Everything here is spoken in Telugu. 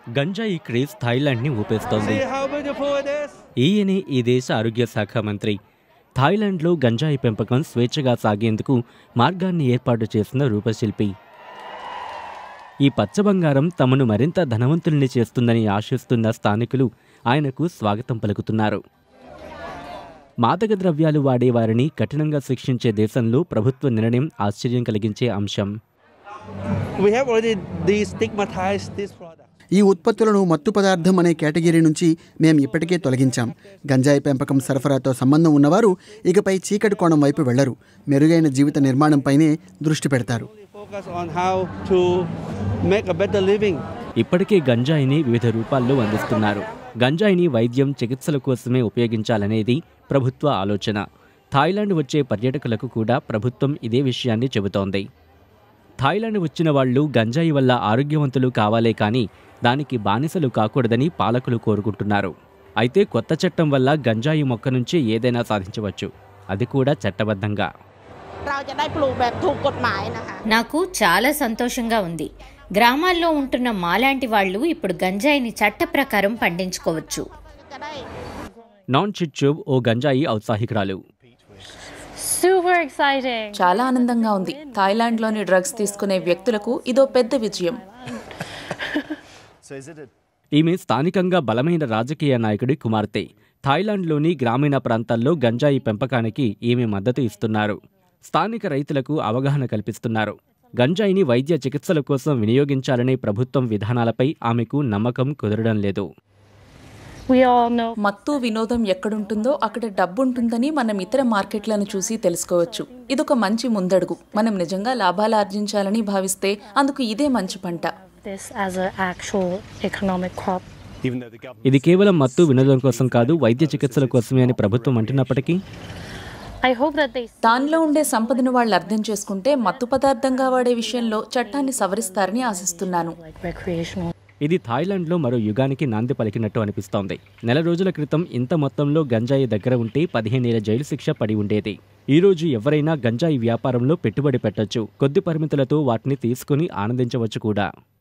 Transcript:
గంజాయి క్రేజ్ థాయిలాండ్ని ఊపేస్తోంది See how beautiful it is? ఈయనే ఈ దేశ ఆరోగ్య శాఖ మంత్రి థాయిలాండ్లో గంజాయి పెంపకం స్వేచ్ఛగా సాగేందుకు మార్గాన్ని ఏర్పాటు చేసిన రూపశిల్పి ఈ పచ్చ బంగారం తమను మరింత ధనవంతుల్ని చేస్తుందని ఆశిస్తున్న స్థానికులు ఆయనకు స్వాగతం పలుకుతున్నారు మాదక ద్రవ్యాలు వాడేవారిని కఠినంగా శిక్షించే దేశంలో ప్రభుత్వ నిర్ణయం ఆశ్చర్యం కలిగించే అంశం We have already destigmatized this product. ఈ ఉత్పత్తులను మత్తు పదార్థం అనే కేటగిరీ నుంచి మేము ఇప్పటికే తొలగించాం గంజాయి పెంపకం సరఫరాతో సంబంధం ఉన్నవారు ఇకపై చీకటి కోణం వైపు వెళ్లరు మెరుగైన జీవిత నిర్మాణంపైనే దృష్టి పెడతారు We focus on how to make a better living. ఇప్పటికే గంజాయిని వివిధ రూపాల్లో అందిస్తున్నారు గంజాయిని వైద్యం చికిత్సల కోసమే ఉపయోగించాలనేది ప్రభుత్వ ఆలోచన థాయిలాండ్ వచ్చే పర్యాటకులకు కూడా ప్రభుత్వం ఇదే విషయాన్ని చెబుతోంది థాయిలాండ్ వచ్చిన వాళ్ళు గంజాయి వల్ల ఆరోగ్యవంతులు కావాలే కానీ దానికి బానిసలు కాకూడదని పాలకులు కోరుకుంటున్నారు అయితే కొత్త చట్టం వల్ల గంజాయి మొక్క నుంచి ఏదైనా సాధించవచ్చు అది కూడా చట్టబద్ధంగా เราจะได้ปลูกแบบถูกกฎหมายนะคะ నాకు చాలా సంతోషంగా ఉంది గ్రామాల్లో ఉంటున్న మాలాంటి వాళ్ళు ఇప్పుడు గంజాయిని చట్ట ప్రకారం పండించుకోవచ్చు จะได้ నాన్ చిట్చూబ్ ఓ గంజాయి ఔత్సాహికురాలు Super exciting. చాలా ఆనందంగా ఉంది థాయిలాండ్లోని డ్రగ్స్ తీసుకునే వ్యక్తులకు ఇదో పెద్ద విజయం ఈమె స్థానికంగా బలమైన రాజకీయ నాయకుడి కుమార్తె థాయిలాండ్లోని గ్రామీణ ప్రాంతాల్లో గంజాయి పెంపకానికి ఈమె మద్దతు ఇస్తున్నారు స్థానిక రైతులకు అవగాహన కల్పిస్తున్నారు గంజాయిని వైద్య చికిత్సల కోసం వినియోగించాలనే ప్రభుత్వం విధానాలపై ఆమెకు నమ్మకం కుదరడం లేదు We all know మత్తు వినోదం ఎక్కడుంటుందో అక్కడ డబ్బు ఉంటుందని మనం ఇతర మార్కెట్లను చూసి తెలుసుకోవచ్చు ఇదొక మంచి ముందడుగు మనం నిజంగా లాభాలు ఆర్జించాలని భావిస్తే అందుకు ఇదే మంచి పంట this as an actual economic crop. ఇది కేవలం మత్తు వినోదం కోసం కాదు వైద్య చికిత్సల కోసమే అని ప్రభుత్వం అంటున్నప్పటికీ I hope that they దానిలో ఉండే సంపదను వాళ్ళు అర్థం చేసుకుంటే మత్తు పదార్థంగా వాడే విషయంలో చట్టాన్ని సవరిస్తారని ఆశిస్తున్నాను like recreational. ఇది థాయిలాండ్లో మరో యుగానికి నాంది పలికినట్టు అనిపిస్తోంది నెల రోజుల క్రితం ఇంత మొత్తంలో గంజాయి దగ్గర ఉంటే పదిహేనేళ్ల జైలు శిక్ష పడి ఉండేది ఈ రోజు ఎవరైనా గంజాయి వ్యాపారంలో పెట్టుబడి పెట్టొచ్చు కొద్ది పరిమితులతో వాటిని తీసుకుని ఆనందించవచ్చు కూడా